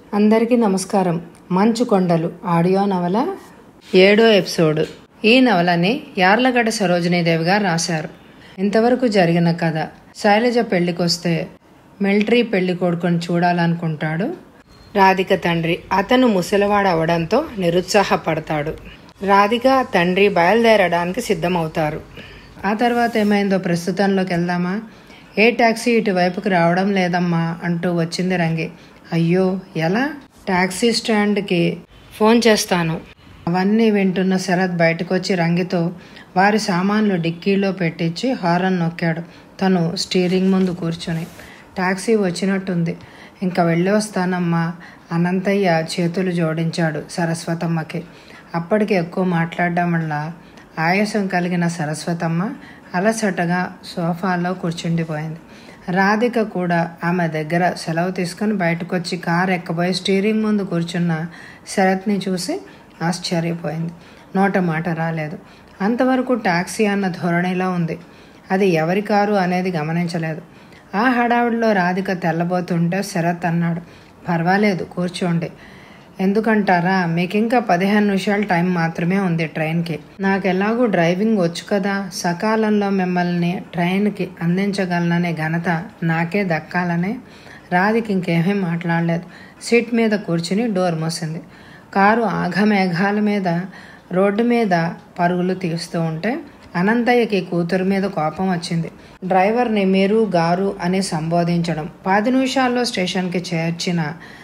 అందరికీ నమస్కారం మంచు కొండలు ఆడియో నవల ఏడో ఎపిసోడ్ ఈ నవలని యార్లగడ్డ సరోజినీదేవి గారు రాశారు ఇంతవరకు జరిగిన కథ శైలజ పెళ్లికొస్తే మిలిటరీ పెళ్లి కొడుకుని చూడాలనుకుంటాడు రాధిక తండ్రి అతను ముసలివాడు అవడంతో నిరుత్సాహపడతాడు రాధిక తండ్రి బయలుదేరడానికి సిద్ధమవుతారు ఆ తర్వాత ఏమైందో ప్రస్తుతంలోకి వెళ్దామా ఏ టాక్సీ ఇటువైపుకి రావడం లేదమ్మా అంటూ వచ్చింది రంగి అయ్యో ఎలా టాక్సీ స్టాండ్కి ఫోన్ చేస్తాను అవన్నీ వింటున్న శరత్ బయటకు వచ్చి రంగితో వారి సామాన్లు డిక్కీలో పెట్టించి హారన్ నొక్కాడు తను స్టీరింగ్ ముందు కూర్చొని టాక్సీ వచ్చినట్టుంది ఇంకా వెళ్ళి వస్తానమ్మా అనంతయ్య చేతులు జోడించాడు సరస్వతమ్మకి అప్పటికి ఎక్కువ మాట్లాడడం వల్ల ఆయాసం కలిగిన సరస్వతమ్మ అలసటగా సోఫాలో కూర్చుండిపోయింది రాధిక కూడా ఆమె దగ్గర సెలవు తీసుకుని బయటకు వచ్చి కారు ఎక్కబోయి స్టీరింగ్ ముందు కూర్చున్న శరత్ని చూసి ఆశ్చర్యపోయింది నోట మాట రాలేదు అంతవరకు టాక్సీ అన్న ధోరణిలో ఉంది అది ఎవరి కారు అనేది గమనించలేదు ఆ హడావుడిలో రాధిక తెల్లబోతుంటే శరత్ అన్నాడు పర్వాలేదు కూర్చోండి ఎందుకంటారా మీకు ఇంకా పదిహేను నిమిషాల టైం మాత్రమే ఉంది ట్రైన్కి నాకు ఎలాగూ డ్రైవింగ్ వచ్చు కదా సకాలంలో మిమ్మల్ని ట్రైన్కి అందించగలననే ఘనత నాకే దక్కాలనే రాధికి ఇంకేమీ మాట్లాడలేదు సీట్ మీద కూర్చుని డోర్ మూసింది కారు ఆఘమేఘాల మీద రోడ్డు మీద పరుగులు తీస్తూ ఉంటే అనంతయ్యకి కూతురు మీద కోపం వచ్చింది డ్రైవర్ని మీరు గారు అని సంబోధించడం పది నిమిషాల్లో స్టేషన్కి చేర్చిన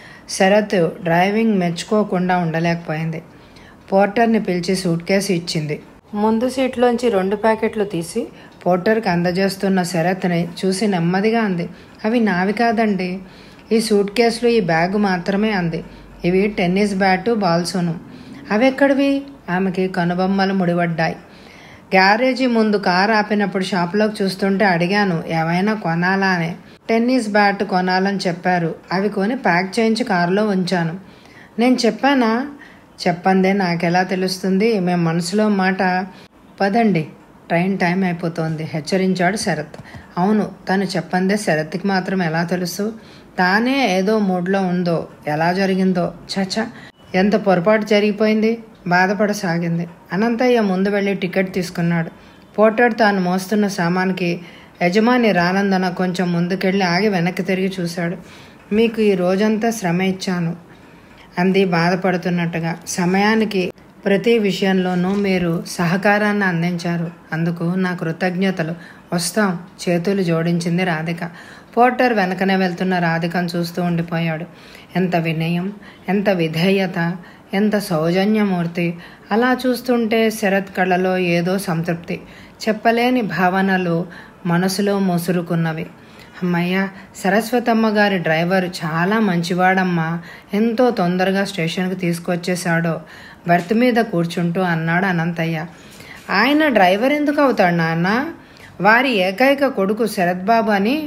శరత్ డ్రైవింగ్ మెచ్చుకోకుండా ఉండలేకపోయింది పోర్టర్ని పిలిచి సూట్ కేసు ఇచ్చింది ముందు సీట్లోంచి రెండు ప్యాకెట్లు తీసి పోర్టర్కి అందజేస్తున్న శరత్ని చూసి నెమ్మదిగా అంది అవి నావి కాదండి ఈ సూట్ కేసులు ఈ బ్యాగ్ మాత్రమే అంది ఇవి టెన్నిస్ బ్యాటు బాల్సును అవి ఎక్కడివి ఆమెకి కనుబొమ్మలు ముడిపడ్డాయి గ్యారేజీ ముందు కారు ఆపినప్పుడు షాప్లోకి చూస్తుంటే అడిగాను ఏమైనా కొనాలా అని టెన్నిస్ బ్యాట్ కొనాలని చెప్పారు అవి కొని ప్యాక్ చేయించి కారులో ఉంచాను నేను చెప్పానా చెప్పందే నాకెలా తెలుస్తుంది మేము మనసులో మాట పదండి ట్రైన్ టైం అయిపోతోంది హెచ్చరించాడు శరత్ అవును తను చెప్పందే శరత్కి మాత్రం ఎలా తెలుసు తానే ఏదో మూడ్లో ఉందో ఎలా జరిగిందో చచ ఎంత పొరపాటు జరిగిపోయింది బాధపడసాగింది అనంతయ్య ముందు వెళ్ళి టికెట్ తీసుకున్నాడు పోర్టర్ తాను మోస్తున్న సామాన్కి యజమాని రానందన కొంచెం ముందుకెళ్ళి ఆగి వెనక్కి తిరిగి చూశాడు మీకు ఈ రోజంతా శ్రమ ఇచ్చాను అంది బాధపడుతున్నట్టుగా సమయానికి ప్రతి విషయంలోనూ మీరు సహకారాన్ని అందించారు అందుకు నా కృతజ్ఞతలు వస్తాం చేతులు జోడించింది రాధిక పోర్టర్ వెనకనే వెళ్తున్న రాధికను చూస్తూ ఉండిపోయాడు ఎంత వినయం ఎంత విధేయత ఎంత సౌజన్యమూర్తి అలా చూస్తుంటే శరత్ కళ్ళలో ఏదో సంతృప్తి చెప్పలేని భావనలు మనసులో ముసురుకున్నవి అమ్మయ్య సరస్వతమ్మ గారి డ్రైవర్ చాలా మంచివాడమ్మా ఎంతో తొందరగా స్టేషన్కి తీసుకొచ్చేశాడో బెర్త్ మీద కూర్చుంటూ అన్నాడు అనంతయ్య ఆయన డ్రైవర్ ఎందుకు అవుతాడు నాన్న వారి ఏకైక కొడుకు శరత్ బాబు అని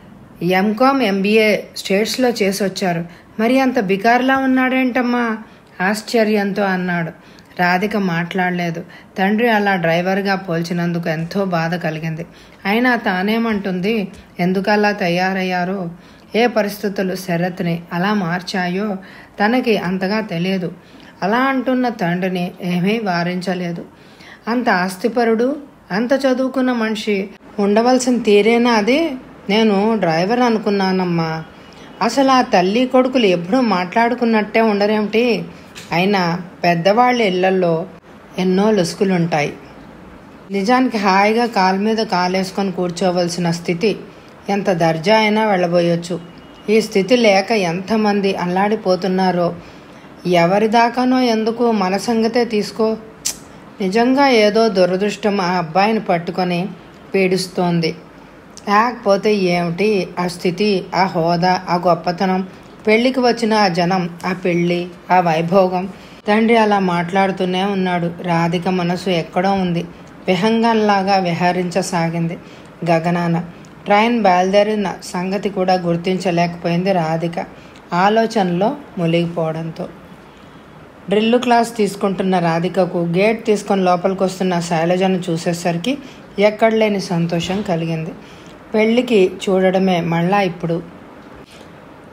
ఎంకామ్ ఎంబీఏ స్టేట్స్లో చేసి వచ్చారు మరి అంత బికార్లా ఉన్నాడేంటమ్మా ఆశ్చర్యంతో అన్నాడు రాధిక మాట్లాడలేదు తండ్రి అలా డ్రైవర్గా పోల్చినందుకు ఎంతో బాధ కలిగింది అయినా తానేమంటుంది ఎందుకు అలా తయారయ్యారో ఏ పరిస్థితులు శరత్ని అలా మార్చాయో తనకి అంతగా తెలియదు అలా అంటున్న తండ్రిని ఏమీ వారించలేదు అంత ఆస్తిపరుడు అంత చదువుకున్న మనిషి ఉండవలసిన తీరేనా అది నేను డ్రైవర్ అనుకున్నానమ్మా అసలు ఆ తల్లి కొడుకులు ఎప్పుడూ మాట్లాడుకున్నట్టే ఉండరేమిటి అయినా పెద్దవాళ్ళ ఇళ్లలో ఎన్నో లొసుకులుంటాయి నిజానికి హాయిగా కాలు మీద కాలేసుకొని కూర్చోవలసిన స్థితి ఎంత దర్జా అయినా వెళ్ళబోయొచ్చు ఈ స్థితి లేక ఎంతమంది అల్లాడిపోతున్నారో ఎవరి దాకానో ఎందుకు మన సంగతే తీసుకో నిజంగా ఏదో దురదృష్టం ఆ అబ్బాయిని పట్టుకొని పీడిస్తోంది లేకపోతే ఏమిటి ఆ స్థితి ఆ హోదా ఆ గొప్పతనం పెళ్లికి వచ్చిన ఆ జనం ఆ పెళ్లి ఆ వైభోగం తండ్రి అలా మాట్లాడుతూనే ఉన్నాడు రాధిక మనసు ఎక్కడో ఉంది విహంగంలాగా విహరించసాగింది గగనాన ట్రైన్ బయలుదేరిన సంగతి కూడా గుర్తించలేకపోయింది రాధిక ఆలోచనలో మునిగిపోవడంతో డ్రిల్లు క్లాస్ తీసుకుంటున్న రాధికకు గేట్ తీసుకొని లోపలికి వస్తున్న శైలజను చూసేసరికి ఎక్కడ లేని సంతోషం కలిగింది పెళ్లికి చూడడమే మళ్ళా ఇప్పుడు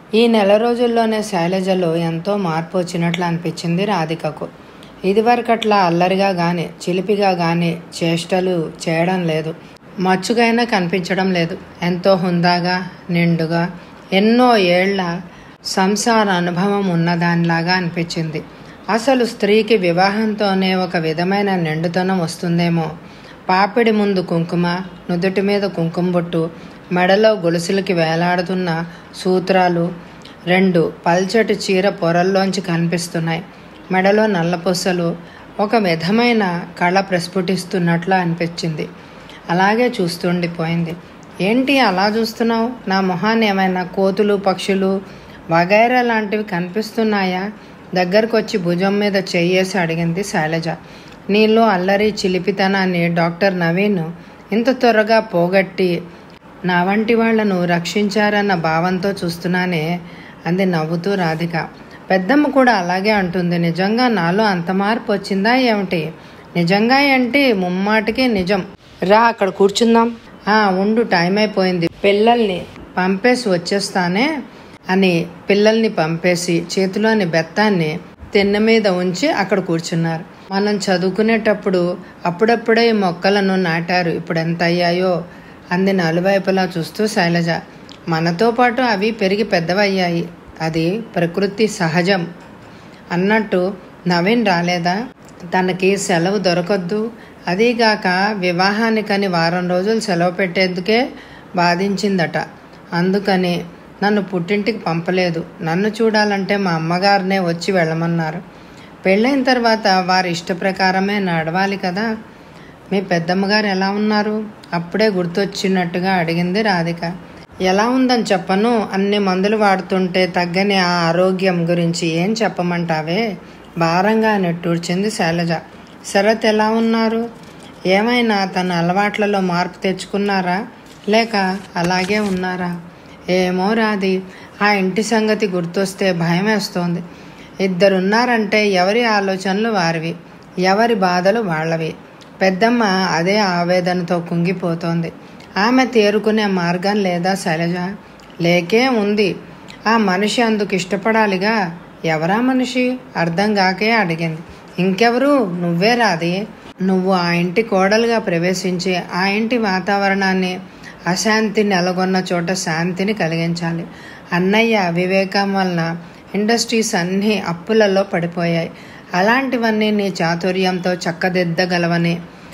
ఈ నెల రోజుల్లోనే శైలజలో ఎంతో మార్పు వచ్చినట్లు అనిపించింది రాధికకు ఇదివరకట్లా అల్లరిగా కానీ చిలిపిగా కానీ చేష్టలు చేయడం లేదు మచ్చుగైనా కనిపించడం లేదు ఎంతో హుందాగా నిండుగా ఎన్నో ఏళ్ల సంసార అనుభవం ఉన్నదానిలాగా అనిపించింది అసలు స్త్రీకి వివాహంతోనే ఒక విధమైన నిండుతనం వస్తుందేమో పాపిడి ముందు కుంకుమ నుదుటి మీద కుంకుమ బొట్టు మెడలో గొలుసులకి వేలాడుతున్న సూత్రాలు రెండు పల్చటి చీర పొరల్లోంచి కనిపిస్తున్నాయి మెడలో నల్లపొసలు ఒక విధమైన కళ ప్రస్ఫుటిస్తున్నట్లు అనిపించింది అలాగే చూస్తుండిపోయింది ఏంటి అలా చూస్తున్నావు నా మొహాన్ని ఏమైనా కోతులు పక్షులు వగైరా లాంటివి కనిపిస్తున్నాయా దగ్గరకు వచ్చి భుజం మీద చెయ్యేసి అడిగింది శైలజ నీలో అల్లరి చిలిపితనాన్ని డాక్టర్ నవీన్ ఇంత త్వరగా పోగొట్టి నా వంటి వాళ్లను రక్షించారన్న భావంతో చూస్తున్నానే అంది నవ్వుతూ రాధిక పెద్దమ్మ కూడా అలాగే అంటుంది నిజంగా నాలో అంత మార్పు వచ్చిందా ఏమిటి నిజంగా ఏంటి ముమ్మాటికి నిజం రా అక్కడ కూర్చుందాం ఆ ఉండు టైం అయిపోయింది పిల్లల్ని పంపేసి వచ్చేస్తానే అని పిల్లల్ని పంపేసి చేతిలోని బెత్తాన్ని తిన్న మీద ఉంచి అక్కడ కూర్చున్నారు మనం చదువుకునేటప్పుడు అప్పుడప్పుడే ఈ మొక్కలను నాటారు ఇప్పుడు ఎంత అయ్యాయో అంది నలువైపులా చూస్తూ శైలజ మనతో పాటు అవి పెరిగి పెద్దవయ్యాయి అది ప్రకృతి సహజం అన్నట్టు నవీన్ రాలేదా తనకి సెలవు దొరకొద్దు అదీగాక వివాహానికని వారం రోజులు సెలవు పెట్టేందుకే బాధించిందట అందుకని నన్ను పుట్టింటికి పంపలేదు నన్ను చూడాలంటే మా అమ్మగారినే వచ్చి వెళ్ళమన్నారు పెళ్ళైన తర్వాత వారి ఇష్ట ప్రకారమే నడవాలి కదా మీ పెద్దమ్మగారు ఎలా ఉన్నారు అప్పుడే గుర్తొచ్చినట్టుగా అడిగింది రాధిక ఎలా ఉందని చెప్పను అన్ని మందులు వాడుతుంటే తగ్గని ఆ ఆరోగ్యం గురించి ఏం చెప్పమంటావే భారంగా నెట్టూర్చింది శైలజ శరత్ ఎలా ఉన్నారు ఏమైనా తన అలవాట్లలో మార్పు తెచ్చుకున్నారా లేక అలాగే ఉన్నారా ఏమో రాది ఆ ఇంటి సంగతి గుర్తొస్తే భయం వేస్తోంది ఇద్దరున్నారంటే ఎవరి ఆలోచనలు వారివి ఎవరి బాధలు వాళ్ళవి పెద్దమ్మ అదే ఆవేదనతో కుంగిపోతోంది ఆమె తేరుకునే మార్గం లేదా శైలజ లేకే ఉంది ఆ మనిషి అందుకు ఇష్టపడాలిగా ఎవరా మనిషి అర్థం కాకే అడిగింది ఇంకెవరు నువ్వే రాది నువ్వు ఆ ఇంటి కోడలుగా ప్రవేశించి ఆ ఇంటి వాతావరణాన్ని అశాంతి నెలకొన్న చోట శాంతిని కలిగించాలి అన్నయ్య వివేకం వలన ఇండస్ట్రీస్ అన్నీ అప్పులలో పడిపోయాయి అలాంటివన్నీ నీ చాతుర్యంతో చక్కదిద్దగలవని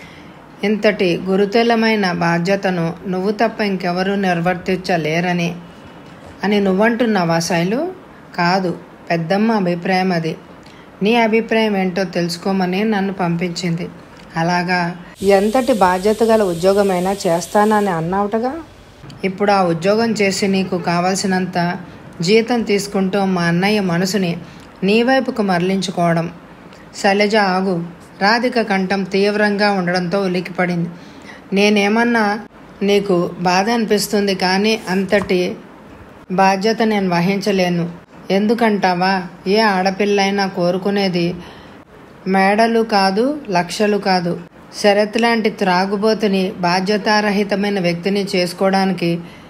ఇంతటి గురుతులమైన బాధ్యతను నువ్వు తప్ప ఇంకెవరూ నిర్వర్తించలేరని అని నువ్వంటున్నావా శైలు కాదు పెద్దమ్మ అభిప్రాయం అది నీ అభిప్రాయం ఏంటో తెలుసుకోమని నన్ను పంపించింది అలాగా ఎంతటి బాధ్యత గల ఉద్యోగమైనా చేస్తానని అన్నావుటగా ఇప్పుడు ఆ ఉద్యోగం చేసి నీకు కావలసినంత జీతం తీసుకుంటూ మా అన్నయ్య మనసుని నీ వైపుకు మరలించుకోవడం శైలజ ఆగు రాధిక కంఠం తీవ్రంగా ఉండడంతో ఉలికిపడింది నేనేమన్నా నీకు బాధ అనిపిస్తుంది కానీ అంతటి బాధ్యత నేను వహించలేను ఎందుకంటావా ఏ ఆడపిల్లైనా కోరుకునేది మేడలు కాదు లక్షలు కాదు శరత్ లాంటి త్రాగుబోతుని బాధ్యతారహితమైన వ్యక్తిని చేసుకోవడానికి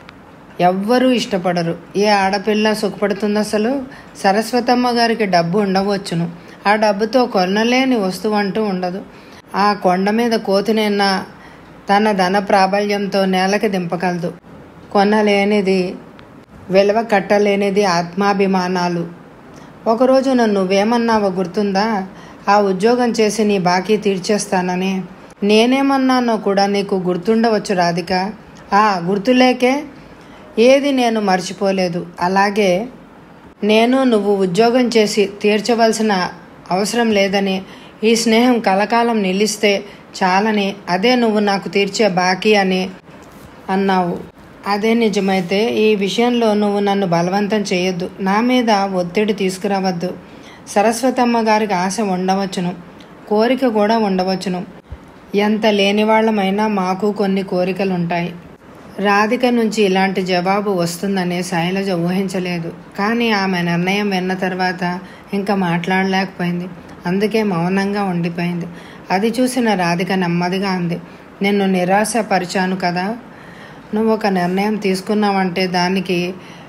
ఎవ్వరూ ఇష్టపడరు ఏ ఆడపిల్ల సుఖపడుతుంది అసలు సరస్వతమ్మ గారికి డబ్బు ఉండవచ్చును ఆ డబ్బుతో కొనలేని వస్తువు అంటూ ఉండదు ఆ కొండ మీద కోతినైనా తన ధన ప్రాబల్యంతో నేలకి దింపగలదు కొనలేనిది విలువ కట్టలేనిది ఆత్మాభిమానాలు ఒకరోజు నన్ను నువ్వేమన్నావో గుర్తుందా ఆ ఉద్యోగం చేసి నీ బాకీ తీర్చేస్తానని నేనేమన్నానో కూడా నీకు గుర్తుండవచ్చు రాధిక ఆ గుర్తులేకే ఏది నేను మర్చిపోలేదు అలాగే నేను నువ్వు ఉద్యోగం చేసి తీర్చవలసిన అవసరం లేదని ఈ స్నేహం కలకాలం నిలిస్తే చాలని అదే నువ్వు నాకు తీర్చే బాకీ అని అన్నావు అదే నిజమైతే ఈ విషయంలో నువ్వు నన్ను బలవంతం చేయొద్దు నా మీద ఒత్తిడి తీసుకురావద్దు సరస్వతమ్మ గారికి ఆశ ఉండవచ్చును కోరిక కూడా ఉండవచ్చును ఎంత లేనివాళ్ళమైనా మాకు కొన్ని కోరికలు ఉంటాయి రాధిక నుంచి ఇలాంటి జవాబు వస్తుందని శైలజ ఊహించలేదు కానీ ఆమె నిర్ణయం విన్న తర్వాత ఇంకా మాట్లాడలేకపోయింది అందుకే మౌనంగా ఉండిపోయింది అది చూసిన రాధిక నెమ్మదిగా అంది నిన్ను నిరాశపరిచాను కదా నువ్వు ఒక నిర్ణయం తీసుకున్నావంటే దానికి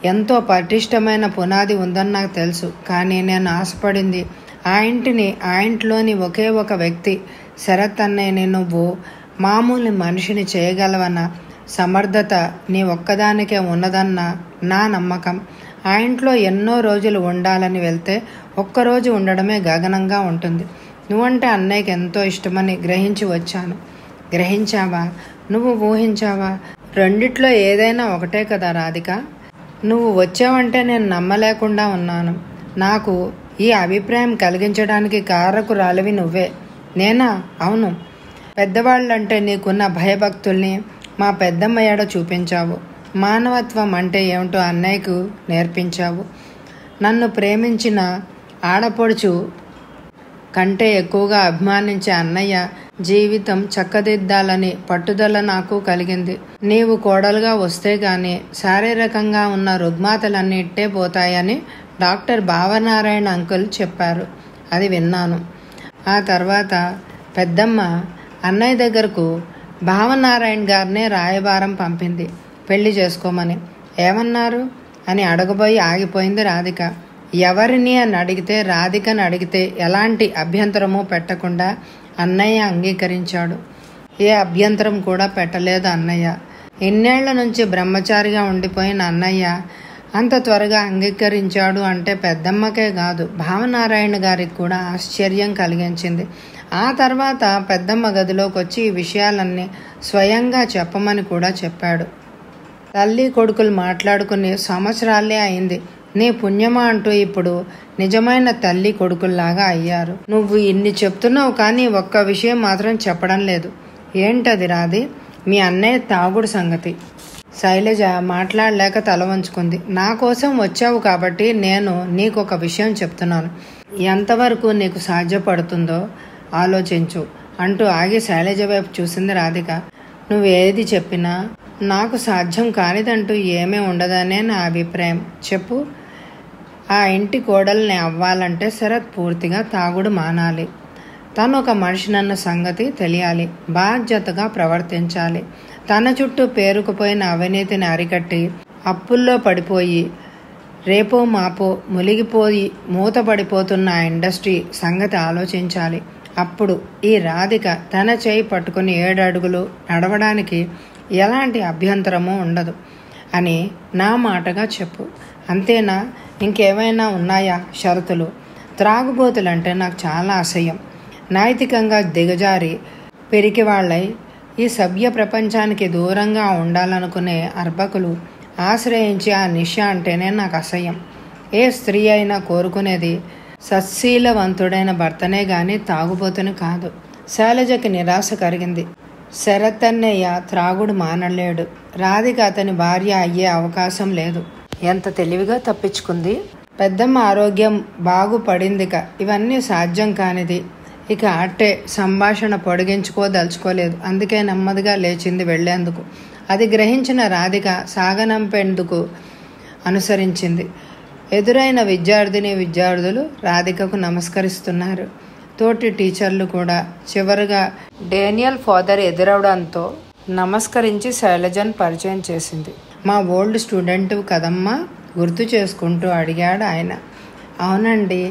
ఎంతో పటిష్టమైన పునాది ఉందని నాకు తెలుసు కానీ నేను ఆశపడింది ఆ ఇంటిని ఆ ఇంట్లోని ఒకే ఒక వ్యక్తి శరత్ అన్నయ్యని నువ్వు మామూలు మనిషిని చేయగలవన్న సమర్థత నీ ఒక్కదానికే ఉన్నదన్న నా నమ్మకం ఆ ఇంట్లో ఎన్నో రోజులు ఉండాలని వెళ్తే ఒక్కరోజు ఉండడమే గగనంగా ఉంటుంది నువ్వంటే అన్నయ్యకి ఎంతో ఇష్టమని గ్రహించి వచ్చాను గ్రహించావా నువ్వు ఊహించావా రెండిట్లో ఏదైనా ఒకటే కదా రాధిక నువ్వు వచ్చావంటే నేను నమ్మలేకుండా ఉన్నాను నాకు ఈ అభిప్రాయం కలిగించడానికి కారకురాలివి నువ్వే నేనా అవును పెద్దవాళ్ళంటే నీకున్న భయభక్తుల్ని మా పెద్దమ్మ ఏడ చూపించావు మానవత్వం అంటే ఏమిటో అన్నయ్యకు నేర్పించావు నన్ను ప్రేమించిన ఆడపడుచు కంటే ఎక్కువగా అభిమానించే అన్నయ్య జీవితం చక్కదిద్దాలని పట్టుదల నాకు కలిగింది నీవు కోడలుగా వస్తే గాని శారీరకంగా ఉన్న రుగ్మాతలన్నీ ఇట్టే పోతాయని డాక్టర్ భావనారాయణ అంకుల్ చెప్పారు అది విన్నాను ఆ తర్వాత పెద్దమ్మ అన్నయ్య దగ్గరకు భావనారాయణ గారినే రాయబారం పంపింది పెళ్లి చేసుకోమని ఏమన్నారు అని అడగబోయి ఆగిపోయింది రాధిక ఎవరిని అని అడిగితే రాధికని అడిగితే ఎలాంటి అభ్యంతరము పెట్టకుండా అన్నయ్య అంగీకరించాడు ఏ అభ్యంతరం కూడా పెట్టలేదు అన్నయ్య ఇన్నేళ్ల నుంచి బ్రహ్మచారిగా ఉండిపోయిన అన్నయ్య అంత త్వరగా అంగీకరించాడు అంటే పెద్దమ్మకే కాదు భావనారాయణ గారికి కూడా ఆశ్చర్యం కలిగించింది ఆ తర్వాత పెద్దమ్మ గదిలోకి వచ్చి ఈ విషయాలన్నీ స్వయంగా చెప్పమని కూడా చెప్పాడు తల్లి కొడుకులు మాట్లాడుకుని సంవత్సరాలే అయింది నీ పుణ్యమా అంటూ ఇప్పుడు నిజమైన తల్లి కొడుకుల్లాగా అయ్యారు నువ్వు ఇన్ని చెప్తున్నావు కానీ ఒక్క విషయం మాత్రం చెప్పడం లేదు ఏంటది రాది మీ అన్నయ్య తాగుడు సంగతి శైలజ మాట్లాడలేక తల వంచుకుంది నా కోసం వచ్చావు కాబట్టి నేను నీకు ఒక విషయం చెప్తున్నాను ఎంతవరకు నీకు సాధ్యపడుతుందో ఆలోచించు అంటూ ఆగి శైలజ వైపు చూసింది రాధిక నువ్వేది చెప్పినా నాకు సాధ్యం కానిదంటూ ఏమీ ఉండదనే నా అభిప్రాయం చెప్పు ఆ ఇంటి కోడల్ని అవ్వాలంటే శరత్ పూర్తిగా తాగుడు మానాలి తను ఒక మనిషినన్న సంగతి తెలియాలి బాధ్యతగా ప్రవర్తించాలి తన చుట్టూ పేరుకుపోయిన అవినీతిని అరికట్టి అప్పుల్లో పడిపోయి రేపో మాపో మునిగిపోయి మూతపడిపోతున్న ఆ ఇండస్ట్రీ సంగతి ఆలోచించాలి అప్పుడు ఈ రాధిక తన చేయి పట్టుకుని ఏడు అడుగులు నడవడానికి ఎలాంటి అభ్యంతరము ఉండదు అని నా మాటగా చెప్పు అంతేనా ఇంకేమైనా ఉన్నాయా షరతులు త్రాగుబోతులంటే నాకు చాలా అసహ్యం నైతికంగా దిగజారి పెరికి వాళ్ళై ఈ సభ్య ప్రపంచానికి దూరంగా ఉండాలనుకునే అర్భకులు ఆశ్రయించి ఆ నిష అంటేనే నాకు అసహ్యం ఏ స్త్రీ అయినా కోరుకునేది సత్శీలవంతుడైన భర్తనే గాని తాగుబోతుని కాదు శైలజకి నిరాశ కలిగింది శరత్ అన్నయ్య త్రాగుడు మానలేడు రాధిక అతని భార్య అయ్యే అవకాశం లేదు ఎంత తెలివిగా తప్పించుకుంది పెద్దమ్మ ఆరోగ్యం బాగుపడిందిక ఇవన్నీ సాధ్యం కానిది ఇక అట్టే సంభాషణ పొడిగించుకోదలుచుకోలేదు అందుకే నెమ్మదిగా లేచింది వెళ్లేందుకు అది గ్రహించిన రాధిక సాగనంపేందుకు అనుసరించింది ఎదురైన విద్యార్థిని విద్యార్థులు రాధికకు నమస్కరిస్తున్నారు తోటి టీచర్లు కూడా చివరిగా డేనియల్ ఫాదర్ ఎదురవడంతో నమస్కరించి శైలజన్ పరిచయం చేసింది మా ఓల్డ్ స్టూడెంట్ కదమ్మా గుర్తు చేసుకుంటూ అడిగాడు ఆయన అవునండి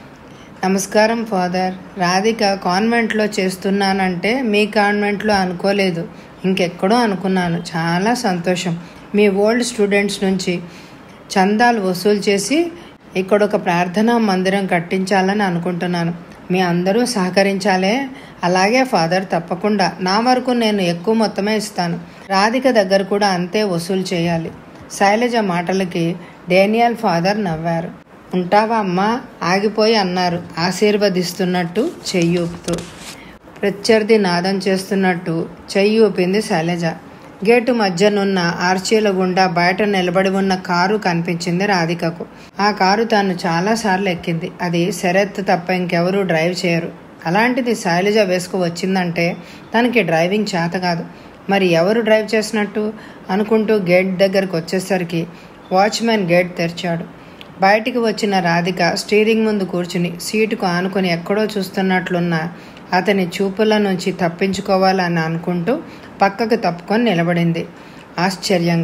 నమస్కారం ఫాదర్ రాధిక కాన్వెంట్లో చేస్తున్నానంటే మీ కాన్వెంట్లో అనుకోలేదు ఇంకెక్కడో అనుకున్నాను చాలా సంతోషం మీ ఓల్డ్ స్టూడెంట్స్ నుంచి చందాలు వసూలు చేసి ఇక్కడ ఒక ప్రార్థనా మందిరం కట్టించాలని అనుకుంటున్నాను మీ అందరూ సహకరించాలే అలాగే ఫాదర్ తప్పకుండా నా వరకు నేను ఎక్కువ మొత్తమే ఇస్తాను రాధిక దగ్గర కూడా అంతే వసూలు చేయాలి శైలజ మాటలకి డేనియల్ ఫాదర్ నవ్వారు ఉంటావా అమ్మా ఆగిపోయి అన్నారు ఆశీర్వదిస్తున్నట్టు చెయ్యి ఊపుతూ ప్రత్యర్థి నాదం చేస్తున్నట్టు చెయ్యి ఊపింది శైలజ గేటు మధ్యనున్న ఆర్చీల గుండా బయట నిలబడి ఉన్న కారు కనిపించింది రాధికకు ఆ కారు తాను చాలాసార్లు ఎక్కింది అది శరత్ తప్ప ఇంకెవరూ డ్రైవ్ చేయరు అలాంటిది శైలజ వేసుకు వచ్చిందంటే తనకి డ్రైవింగ్ చేత కాదు మరి ఎవరు డ్రైవ్ చేసినట్టు అనుకుంటూ గేట్ దగ్గరకు వచ్చేసరికి వాచ్మెన్ గేట్ తెరిచాడు బయటికి వచ్చిన రాధిక స్టీరింగ్ ముందు కూర్చుని సీటుకు ఆనుకొని ఎక్కడో చూస్తున్నట్లున్న అతని చూపుల నుంచి తప్పించుకోవాలని అనుకుంటూ పక్కకు తప్పుకొని నిలబడింది ఆశ్చర్యంగా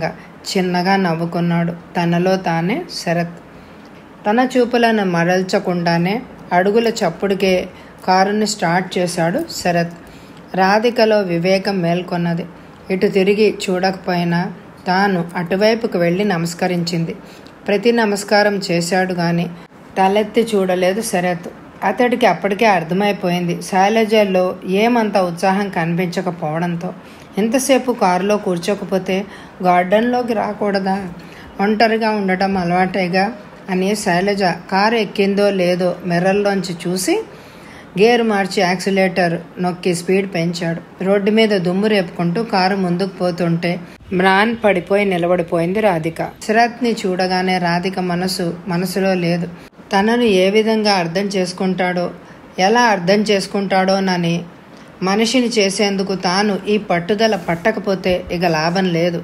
చిన్నగా నవ్వుకున్నాడు తనలో తానే శరత్ తన చూపులను మరల్చకుండానే అడుగుల చప్పుడుకే కారుని స్టార్ట్ చేశాడు శరత్ రాధికలో వివేకం మేల్కొన్నది ఇటు తిరిగి చూడకపోయినా తాను అటువైపుకు వెళ్ళి నమస్కరించింది ప్రతి నమస్కారం చేశాడు గాని తలెత్తి చూడలేదు శరత్ అతడికి అప్పటికే అర్థమైపోయింది శైలజలో ఏమంత ఉత్సాహం కనిపించకపోవడంతో ఎంతసేపు కారులో కూర్చోకపోతే గార్డెన్లోకి రాకూడదా ఒంటరిగా ఉండటం అలవాటేగా అని శైలజ కారు ఎక్కిందో లేదో మిర్రర్లోంచి చూసి గేరు మార్చి యాక్సిలేటర్ నొక్కి స్పీడ్ పెంచాడు రోడ్డు మీద దుమ్ము రేపుకుంటూ కారు ముందుకు పోతుంటే మ్రాన్ పడిపోయి నిలబడిపోయింది రాధిక శరత్ని చూడగానే రాధిక మనసు మనసులో లేదు తనను ఏ విధంగా అర్థం చేసుకుంటాడో ఎలా అర్థం చేసుకుంటాడోనని మనిషిని చేసేందుకు తాను ఈ పట్టుదల పట్టకపోతే ఇక లాభం లేదు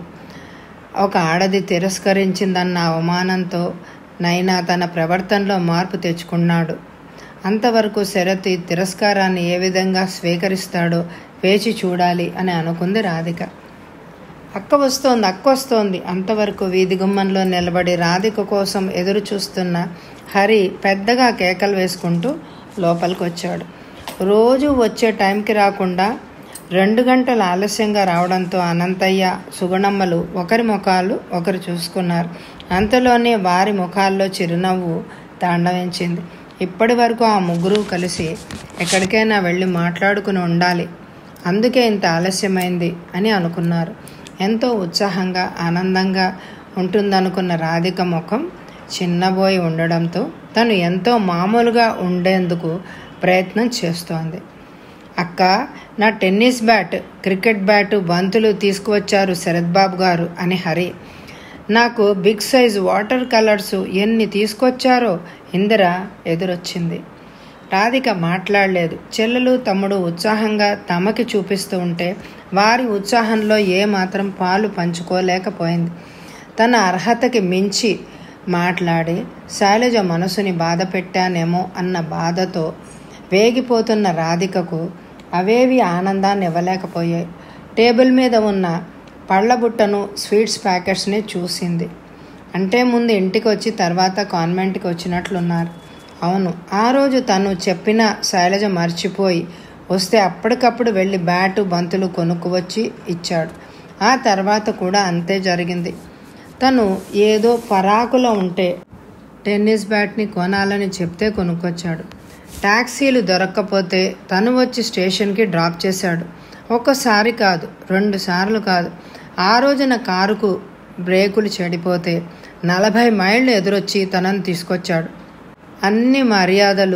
ఒక ఆడది తిరస్కరించిందన్న అవమానంతో నైనా తన ప్రవర్తనలో మార్పు తెచ్చుకున్నాడు అంతవరకు శరత్ ఈ తిరస్కారాన్ని ఏ విధంగా స్వీకరిస్తాడో వేచి చూడాలి అని అనుకుంది రాధిక అక్క వస్తోంది అక్క వస్తోంది అంతవరకు వీధి గుమ్మంలో నిలబడి రాధిక కోసం ఎదురు చూస్తున్న హరి పెద్దగా కేకలు వేసుకుంటూ లోపలికి వచ్చాడు రోజు వచ్చే టైంకి రాకుండా రెండు గంటలు ఆలస్యంగా రావడంతో అనంతయ్య సుగుణమ్మలు ఒకరి ముఖాలు ఒకరు చూసుకున్నారు అంతలోనే వారి ముఖాల్లో చిరునవ్వు తాండవించింది ఇప్పటి వరకు ఆ ముగ్గురు కలిసి ఎక్కడికైనా వెళ్ళి మాట్లాడుకుని ఉండాలి అందుకే ఇంత ఆలస్యమైంది అని అనుకున్నారు ఎంతో ఉత్సాహంగా ఆనందంగా ఉంటుందనుకున్న రాధిక ముఖం చిన్నబోయి ఉండడంతో తను ఎంతో మామూలుగా ఉండేందుకు ప్రయత్నం చేస్తోంది అక్క నా టెన్నిస్ బ్యాట్ క్రికెట్ బ్యాటు బంతులు తీసుకువచ్చారు శరత్ బాబు గారు అని హరి నాకు బిగ్ సైజ్ వాటర్ కలర్స్ ఎన్ని తీసుకొచ్చారో ఇందిర ఎదురొచ్చింది రాధిక మాట్లాడలేదు చెల్లెలు తమ్ముడు ఉత్సాహంగా తమకి చూపిస్తూ ఉంటే వారి ఉత్సాహంలో ఏమాత్రం పాలు పంచుకోలేకపోయింది తన అర్హతకి మించి మాట్లాడి శైలజ మనసుని బాధ పెట్టానేమో అన్న బాధతో వేగిపోతున్న రాధికకు అవేవి ఆనందాన్ని ఇవ్వలేకపోయాయి టేబుల్ మీద ఉన్న పళ్ళబుట్టను స్వీట్స్ ప్యాకెట్స్ని చూసింది అంటే ముందు ఇంటికి వచ్చి తర్వాత కాన్వెంట్కి వచ్చినట్లున్నారు అవును ఆ రోజు తను చెప్పిన శైలజ మర్చిపోయి వస్తే అప్పటికప్పుడు వెళ్ళి బ్యాటు బంతులు కొనుక్కువచ్చి ఇచ్చాడు ఆ తర్వాత కూడా అంతే జరిగింది తను ఏదో పరాకులో ఉంటే టెన్నిస్ బ్యాట్ని కొనాలని చెప్తే కొనుక్కొచ్చాడు ట్యాక్సీలు దొరక్కపోతే తను వచ్చి స్టేషన్కి డ్రాప్ చేశాడు ఒక్కసారి కాదు రెండు సార్లు కాదు ఆ రోజున కారుకు బ్రేకులు చెడిపోతే నలభై మైళ్ళు ఎదురొచ్చి తనను తీసుకొచ్చాడు అన్ని మర్యాదలు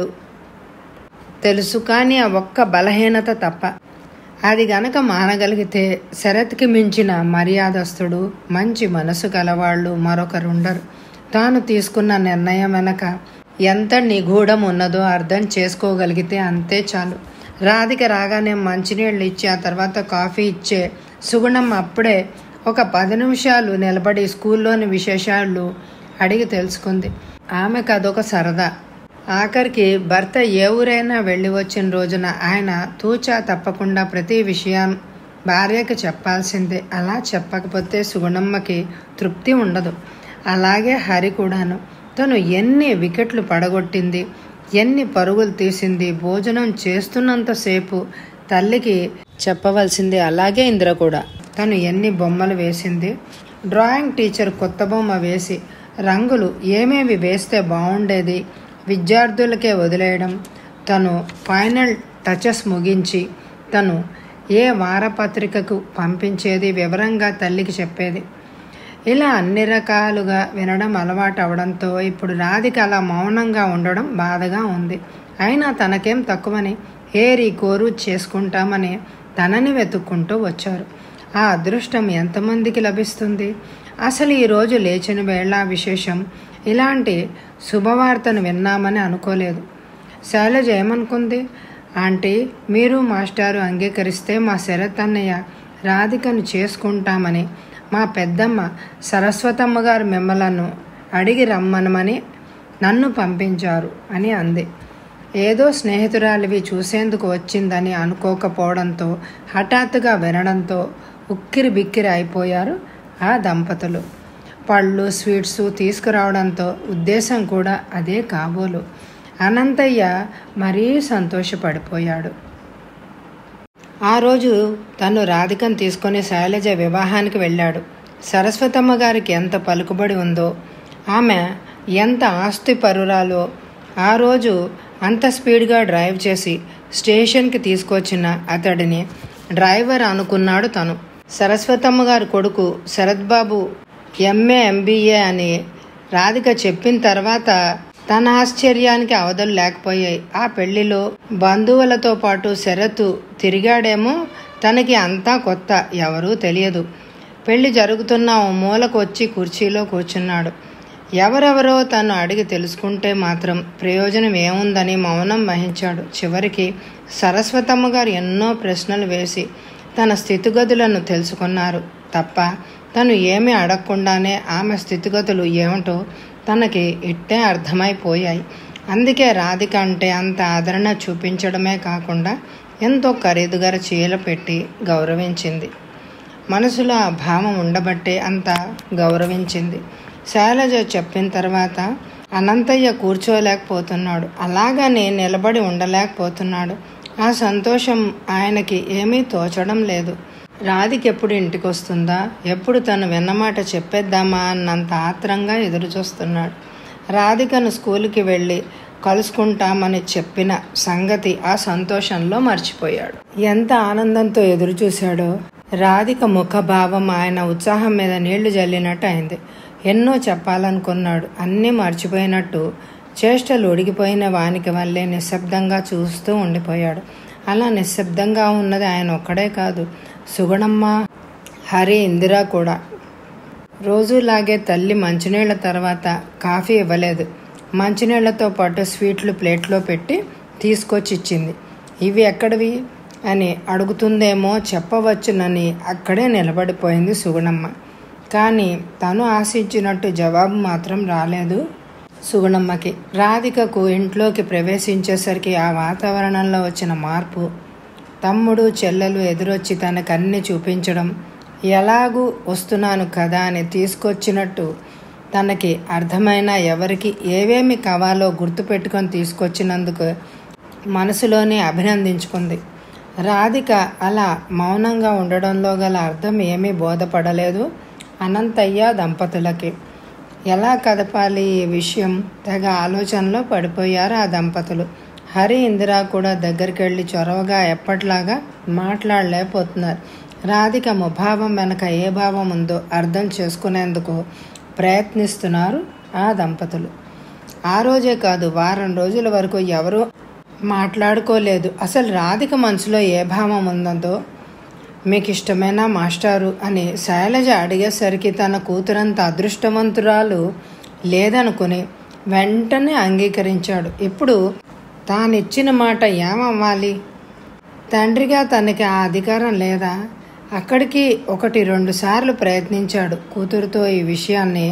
తెలుసు కానీ ఆ ఒక్క బలహీనత తప్ప అది గనక మానగలిగితే శరత్కి మించిన మర్యాదస్తుడు మంచి మనసు గలవాళ్ళు మరొకరుండరు తాను తీసుకున్న నిర్ణయం వెనక ఎంత నిగూఢం ఉన్నదో అర్థం చేసుకోగలిగితే అంతే చాలు రాధిక రాగానే మంచినీళ్ళు ఇచ్చి ఆ తర్వాత కాఫీ ఇచ్చే సుగుణం అప్పుడే ఒక పది నిమిషాలు నిలబడి స్కూల్లోని విశేషాలు అడిగి తెలుసుకుంది ఆమెకు అదొక సరదా ఆఖరికి భర్త ఏ ఊరైనా వెళ్ళి వచ్చిన రోజున ఆయన తూచా తప్పకుండా ప్రతి విషయం భార్యకి చెప్పాల్సిందే అలా చెప్పకపోతే సుగుణమ్మకి తృప్తి ఉండదు అలాగే హరి కూడాను తను ఎన్ని వికెట్లు పడగొట్టింది ఎన్ని పరుగులు తీసింది భోజనం చేస్తున్నంతసేపు తల్లికి చెప్పవలసింది అలాగే ఇంద్ర కూడా తను ఎన్ని బొమ్మలు వేసింది డ్రాయింగ్ టీచర్ కొత్త బొమ్మ వేసి రంగులు ఏమేమి వేస్తే బాగుండేది విద్యార్థులకే వదిలేయడం తను ఫైనల్ టచెస్ ముగించి తను ఏ వారపత్రికకు పంపించేది వివరంగా తల్లికి చెప్పేది ఇలా అన్ని రకాలుగా వినడం అలవాటు అవడంతో ఇప్పుడు రాధిక అలా మౌనంగా ఉండడం బాధగా ఉంది అయినా తనకేం తక్కువని ఏరి కోరు చేసుకుంటామని తనని వెతుక్కుంటూ వచ్చారు ఆ అదృష్టం ఎంతమందికి లభిస్తుంది అసలు ఈరోజు లేచిన వేళ విశేషం ఇలాంటి శుభవార్తను విన్నామని అనుకోలేదు శైలజ ఏమనుకుంది ఆంటీ మీరు మాస్టారు అంగీకరిస్తే మా శరత్ అన్నయ్య రాధికను చేసుకుంటామని మా పెద్దమ్మ సరస్వతమ్మ గారు మిమ్మలను అడిగి రమ్మనమని నన్ను పంపించారు అని అంది ఏదో స్నేహితురాలివి చూసేందుకు వచ్చిందని అనుకోకపోవడంతో హఠాత్తుగా వినడంతో ఉక్కిరి బిక్కిరి అయిపోయారు ఆ దంపతులు పళ్ళు స్వీట్స్ తీసుకురావడంతో ఉద్దేశం కూడా అదే కాబోలు అనంతయ్య మరీ సంతోషపడిపోయాడు ఆ రోజు తను రాధికను తీసుకొని శైలజ వివాహానికి వెళ్ళాడు సరస్వతమ్మ గారికి ఎంత పలుకుబడి ఉందో ఆమె ఎంత ఆస్తి పరురాలో ఆ రోజు అంత స్పీడ్గా డ్రైవ్ చేసి స్టేషన్కి తీసుకొచ్చిన అతడిని డ్రైవర్ అనుకున్నాడు తను సరస్వతమ్మ గారి కొడుకు శరత్ బాబు ఎంఏ ఎంబీఏ అని రాధిక చెప్పిన తర్వాత తన ఆశ్చర్యానికి అవధులు లేకపోయాయి ఆ పెళ్లిలో బంధువులతో పాటు శరత్ తిరిగాడేమో తనకి అంతా కొత్త ఎవరూ తెలియదు పెళ్లి జరుగుతున్న ఓ మూలకు వచ్చి కుర్చీలో కూర్చున్నాడు ఎవరెవరో తను అడిగి తెలుసుకుంటే మాత్రం ప్రయోజనం ఏముందని మౌనం వహించాడు చివరికి సరస్వతమ్మ గారు ఎన్నో ప్రశ్నలు వేసి తన స్థితిగతులను తెలుసుకున్నారు తప్ప తను ఏమీ అడగకుండానే ఆమె స్థితిగతులు ఏమిటో తనకి ఇట్టే అర్థమైపోయాయి అందుకే రాధిక అంటే అంత ఆదరణ చూపించడమే కాకుండా ఎంతో ఖరీదుగా చీల పెట్టి గౌరవించింది మనసులో ఆ భావం ఉండబట్టే అంత గౌరవించింది శైలజ చెప్పిన తర్వాత అనంతయ్య కూర్చోలేకపోతున్నాడు అలాగని నిలబడి ఉండలేకపోతున్నాడు ఆ సంతోషం ఆయనకి ఏమీ తోచడం లేదు రాధికి ఎప్పుడు ఇంటికి వస్తుందా ఎప్పుడు తను విన్నమాట చెప్పేద్దామా అన్నంత ఆత్రంగా ఎదురు చూస్తున్నాడు రాధికను స్కూల్కి వెళ్ళి కలుసుకుంటామని చెప్పిన సంగతి ఆ సంతోషంలో మర్చిపోయాడు ఎంత ఆనందంతో ఎదురు చూశాడో రాధిక ముఖభావం ఆయన ఉత్సాహం మీద నీళ్లు జల్లినట్టు అయింది ఎన్నో చెప్పాలనుకున్నాడు అన్నీ మర్చిపోయినట్టు చేష్టలు ఉడిగిపోయిన వానికి వల్లే నిశ్శబ్దంగా చూస్తూ ఉండిపోయాడు అలా నిశ్శబ్దంగా ఉన్నది ఆయన ఒక్కడే కాదు సుగుణమ్మ హరి ఇందిరా కూడా రోజులాగే తల్లి మంచినీళ్ళ తర్వాత కాఫీ ఇవ్వలేదు మంచినీళ్లతో పాటు స్వీట్లు ప్లేట్లో పెట్టి తీసుకొచ్చి ఇచ్చింది ఇవి ఎక్కడివి అని అడుగుతుందేమో చెప్పవచ్చునని అక్కడే నిలబడిపోయింది సుగుణమ్మ కానీ తను ఆశించినట్టు జవాబు మాత్రం రాలేదు సుగుణమ్మకి రాధికకు ఇంట్లోకి ప్రవేశించేసరికి ఆ వాతావరణంలో వచ్చిన మార్పు తమ్ముడు చెల్లెలు ఎదురొచ్చి తనకన్నీ చూపించడం ఎలాగూ వస్తున్నాను కదా అని తీసుకొచ్చినట్టు తనకి అర్థమైన ఎవరికి ఏవేమి కావాలో గుర్తుపెట్టుకొని తీసుకొచ్చినందుకు మనసులోనే అభినందించుకుంది రాధిక అలా మౌనంగా ఉండడంలో గల అర్థం ఏమీ బోధపడలేదు అనంతయ్య దంపతులకి ఎలా కదపాలి ఈ విషయం తెగ ఆలోచనలో పడిపోయారు ఆ దంపతులు హరి ఇందిరా కూడా దగ్గరికి వెళ్ళి చొరవగా ఎప్పట్లాగా మాట్లాడలేకపోతున్నారు రాధిక ముభావం వెనక ఏ భావం ఉందో అర్థం చేసుకునేందుకు ప్రయత్నిస్తున్నారు ఆ దంపతులు ఆ రోజే కాదు వారం రోజుల వరకు ఎవరూ మాట్లాడుకోలేదు అసలు రాధిక మనసులో ఏ భావం ఉందో మీకు ఇష్టమేనా మాస్టారు అని శైలజ అడిగేసరికి తన కూతురంత అదృష్టవంతురాలు లేదనుకుని వెంటనే అంగీకరించాడు ఇప్పుడు తానిచ్చిన మాట ఏమవ్వాలి తండ్రిగా తనకి ఆ అధికారం లేదా అక్కడికి ఒకటి రెండు సార్లు ప్రయత్నించాడు కూతురుతో ఈ విషయాన్ని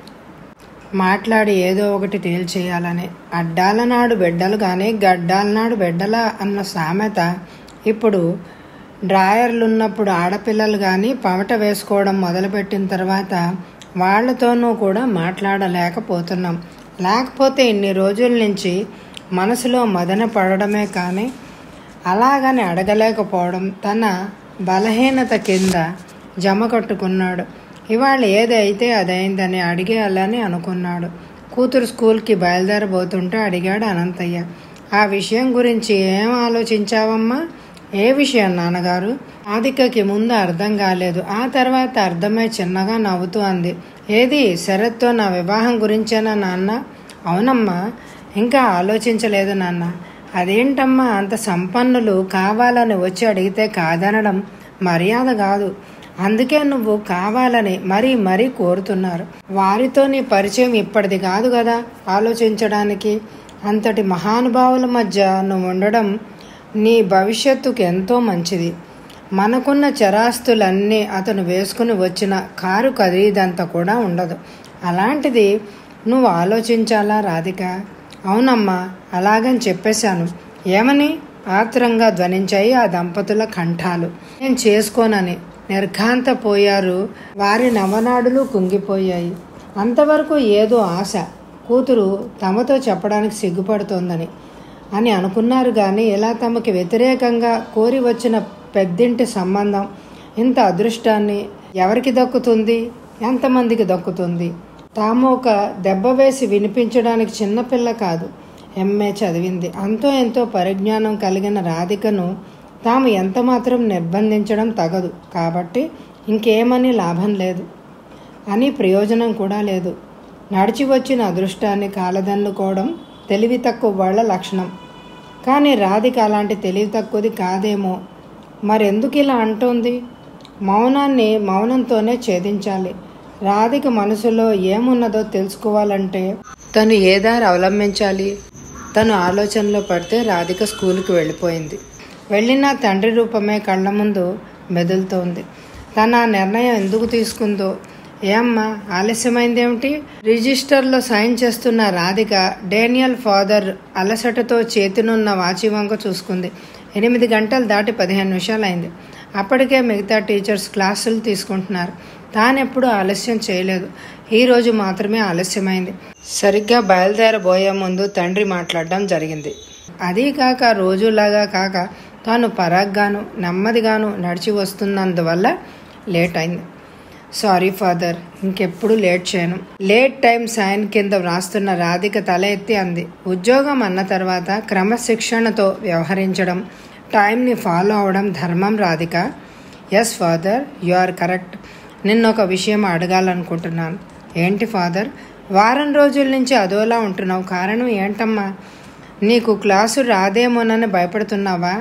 మాట్లాడి ఏదో ఒకటి తేల్చేయాలని అడ్డాల నాడు బిడ్డలు కానీ గడ్డాల నాడు బిడ్డల అన్న సామెత ఇప్పుడు డ్రాయర్లు ఉన్నప్పుడు ఆడపిల్లలు కానీ పమట వేసుకోవడం మొదలుపెట్టిన తర్వాత వాళ్ళతోనూ కూడా మాట్లాడలేకపోతున్నాం లేకపోతే ఇన్ని రోజుల నుంచి మనసులో మదన పడడమే కానీ అలాగని అడగలేకపోవడం తన బలహీనత కింద జమ కట్టుకున్నాడు ఇవాళ ఏదైతే అదైందని అడిగేయాలని అనుకున్నాడు కూతురు స్కూల్కి బయలుదేరబోతుంటే అడిగాడు అనంతయ్య ఆ విషయం గురించి ఏం ఆలోచించావమ్మా ఏ విషయం నాన్నగారు ఆదికకి ముందు అర్థం కాలేదు ఆ తర్వాత అర్థమై చిన్నగా నవ్వుతూ అంది ఏది శరత్తో నా వివాహం గురించేనా నాన్న అవునమ్మా ఇంకా ఆలోచించలేదు నాన్న అదేంటమ్మా అంత సంపన్నులు కావాలని వచ్చి అడిగితే కాదనడం మర్యాద కాదు అందుకే నువ్వు కావాలని మరీ మరీ కోరుతున్నారు వారితో నీ పరిచయం ఇప్పటిది కాదు కదా ఆలోచించడానికి అంతటి మహానుభావుల మధ్య నువ్వు ఉండడం నీ భవిష్యత్తుకు ఎంతో మంచిది మనకున్న చరాస్తులన్నీ అతను వేసుకుని వచ్చిన కారు ఖరీదంతా కూడా ఉండదు అలాంటిది నువ్వు ఆలోచించాలా రాధిక అవునమ్మా అలాగని చెప్పేశాను ఏమని ఆత్రంగా ధ్వనించాయి ఆ దంపతుల కంఠాలు నేను చేసుకోనని నిర్ఘాంతపోయారు వారి నవనాడులు కుంగిపోయాయి అంతవరకు ఏదో ఆశ కూతురు తమతో చెప్పడానికి సిగ్గుపడుతోందని అని అనుకున్నారు కానీ ఇలా తమకి వ్యతిరేకంగా కోరి వచ్చిన పెద్దింటి సంబంధం ఇంత అదృష్టాన్ని ఎవరికి దక్కుతుంది ఎంతమందికి దక్కుతుంది తాము ఒక దెబ్బ వేసి వినిపించడానికి చిన్నపిల్ల కాదు ఎంఏ చదివింది అంతో ఎంతో పరిజ్ఞానం కలిగిన రాధికను తాము ఎంతమాత్రం నిర్బంధించడం తగదు కాబట్టి ఇంకేమని లాభం లేదు అని ప్రయోజనం కూడా లేదు నడిచి వచ్చిన అదృష్టాన్ని కాలదన్నుకోవడం తెలివి తక్కువ వాళ్ళ లక్షణం కానీ రాధిక అలాంటి తెలివి తక్కువది కాదేమో మరెందుకు ఇలా అంటోంది మౌనాన్ని మౌనంతోనే ఛేదించాలి రాధిక మనసులో ఏమున్నదో తెలుసుకోవాలంటే తను ఏ దారి అవలంబించాలి తను ఆలోచనలో పడితే రాధిక స్కూల్కి వెళ్ళిపోయింది వెళ్ళిన తండ్రి రూపమే కళ్ళ ముందు మెదులుతోంది తన ఆ నిర్ణయం ఎందుకు తీసుకుందో ఏమ్మా ఆలస్యమైందేమిటి రిజిస్టర్లో సైన్ చేస్తున్న రాధిక డేనియల్ ఫాదర్ అలసటతో చేతినున్న వాచి వంక చూసుకుంది ఎనిమిది గంటలు దాటి పదిహేను నిమిషాలు అయింది అప్పటికే మిగతా టీచర్స్ క్లాసులు తీసుకుంటున్నారు తానెప్పుడు ఆలస్యం చేయలేదు ఈ రోజు మాత్రమే ఆలస్యమైంది సరిగ్గా బయలుదేరబోయే ముందు తండ్రి మాట్లాడడం జరిగింది అదీ కాక రోజులాగా కాక తాను పరాగ్గాను నెమ్మదిగాను నడిచి వస్తున్నందువల్ల లేట్ అయింది సారీ ఫాదర్ ఇంకెప్పుడు లేట్ చేయను లేట్ టైం సైన్ కింద వ్రాస్తున్న రాధిక తల ఎత్తి అంది ఉద్యోగం అన్న తర్వాత క్రమశిక్షణతో వ్యవహరించడం టైంని ఫాలో అవడం ధర్మం Radhika yes father you are correct నిన్న ఒక విషయం అడగాలనుకుంటున్నాను ఏంటి ఫాదర్ వారం రోజుల నుంచి అదోలా ఉంటున్నావు కారణం ఏంటమ్మా నీకు క్లాసు రాదేమోనని భయపడుతున్నావా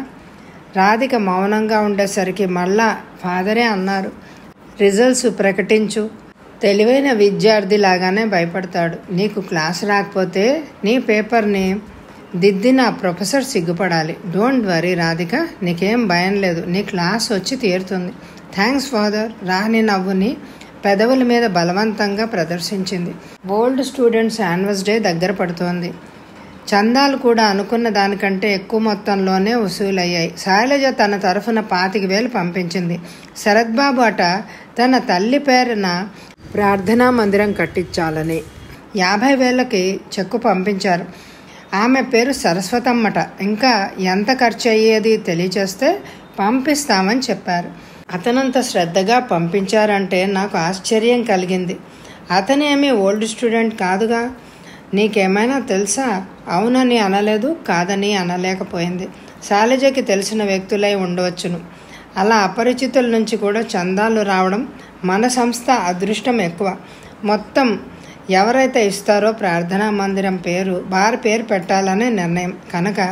రాధిక మౌనంగా ఉండేసరికి మళ్ళా ఫాదరే అన్నారు రిజల్ట్స్ ప్రకటించు తెలివైన విద్యార్థి లాగానే భయపడతాడు నీకు క్లాస్ రాకపోతే నీ పేపర్ని దిద్దిన ప్రొఫెసర్ సిగ్గుపడాలి డోంట్ వరీ రాధిక నీకేం భయం లేదు నీ క్లాస్ వచ్చి తీరుతుంది థ్యాంక్స్ ఫాదర్ రాని నవ్వుని పెదవుల మీద బలవంతంగా ప్రదర్శించింది ఓల్డ్ స్టూడెంట్స్ యాన్యువల్ డే దగ్గర పడుతోంది చందాలు కూడా అనుకున్న దానికంటే ఎక్కువ మొత్తంలోనే వసూలయ్యాయి శైలజ తన తరఫున పాతిక వేలు పంపించింది శరత్బాబు అట తన తల్లి పేరున ప్రార్థనా మందిరం కట్టించాలని యాభై వేలకి చెక్కు పంపించారు ఆమె పేరు సరస్వతమ్మట ఇంకా ఎంత ఖర్చు అయ్యేది తెలియచేస్తే పంపిస్తామని చెప్పారు అతనంత శ్రద్ధగా పంపించారంటే నాకు ఆశ్చర్యం కలిగింది అతనేమీ ఓల్డ్ స్టూడెంట్ కాదుగా నీకేమైనా తెలుసా అవునని అనలేదు కాదని అనలేకపోయింది శాలజకి తెలిసిన వ్యక్తులై ఉండవచ్చును అలా అపరిచితుల నుంచి కూడా చందాలు రావడం మన సంస్థ అదృష్టం ఎక్కువ మొత్తం ఎవరైతే ఇస్తారో ప్రార్థనా మందిరం పేరు వారి పేరు పెట్టాలనే నిర్ణయం కనుక